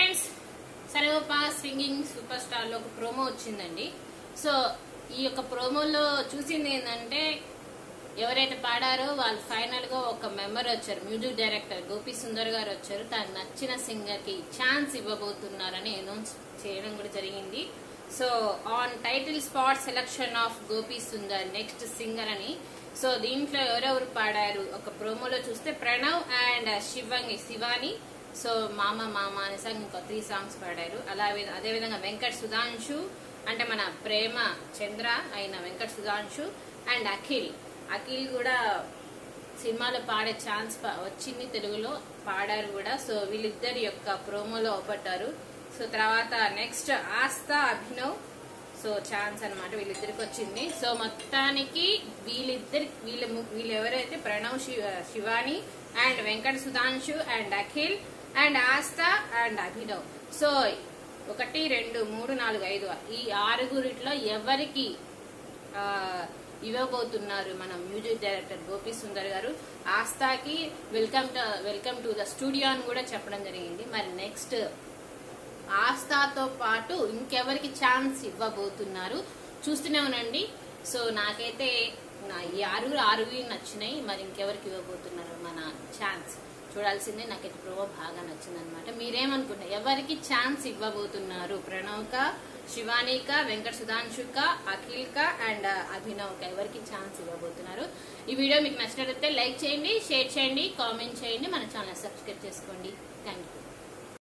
friends సర్వప singing super star లో ఒక ప్రోమో వచ్చిందండి సో ఈ యొక్క ప్రోమోలో చూసింది ఏంటంటే ఎవరైతే పాడారో వాళ్ళు ఫైనల్ గా ఒక మెంబర్ వచ్చారు మ్యూజిక్ డైరెక్టర్ గోపి సుందర్ గారు వచ్చారు తనకు నచ్చిన సింగర్ కి ఛాన్స్ ఇవ్వబోతున్నారని అనౌన్స్ చేయడం కూడా జరిగింది so on title spot selection of Gopi Sundar next singer అని సో దీంట్లో ఎవరెవరు పాడారు ఒక ప్రోమోలో చూస్తే ప్రణవ్ అండ్ శివంగి శివాని సో మామ మామ అనే సాంగ్ ఇంకో త్రీ సాంగ్స్ పాడారు అలా అదే విధంగా వెంకట్ సుధాంశు అంటే మన ప్రేమ చంద్ర అయిన వెంకట్ సుధాంశు అండ్ అఖిల్ అఖిల్ కూడా సినిమాలో పాడే ఛాన్స్ ప- వచ్చింది తెలుగులో పాడారు కూడా సో వీళ్ళిద్దరి యొక్క ప్రోమోలో పడ్డారు సో తర్వాత next Aastha Abhinav so chance అన్నమాట వీళ్ళిద్దరికి వచ్చింది సో మొత్తానికి వీళ్ళిద్దరి వీళ్ళ ము- వీళ్ళు ఎవరైతే ప్రణవ్ శివ- Shivani and Venkata Sudhanshu and Akhil and Aastha and Abhinav so ఒకటి రెండు మూడు నాలుగు ఐదు ఈ ఆరుగురిట్లో ఎవరికి ఆ, ఇవ్వబోతున్నారు మన మ్యూజిక్ డైరెక్టర్ గోపి సుందర్ గారు ఆస్థాకి welcome to welcome to the studio అని కూడా చెప్పడం జరిగింది మరి నెక్స్ట్ ఆస్థాతో పాటు ఇంకెవరికి ఛాన్స్ ఇవ్వబోతున్నారు చూస్తూనే ఉండండి సో నాకైతే నా ఈ ఆరుగురు ఆరుగురు నచ్చినాయి మరి ఇంకెవరికి ఇవ్వబోతున్నారు మన ఛాన్స్ చూడాల్సిందే నాకైతే ప్రోమో బాగా నచ్చింది అనమాట మీరేమనుకుంటారు ఎవరికి ఛాన్స్ ఇవ్వబోతున్నారు ప్రణవ్క శివానిక వెంకట సుధాంశుక అఖిల్క అండ్ అభినవ్క ఎవరికి ఛాన్స్ ఇవ్వబోతున్నారు ఈ వీడియో మీకు నచ్చినట్లయితే లైక్ చేయండి షేర్ చేయండి కామెంట్ చేయండి మన ఛానల్ సబ్స్క్రైబ్ చేసుకోండి థ్యాంక్ యూ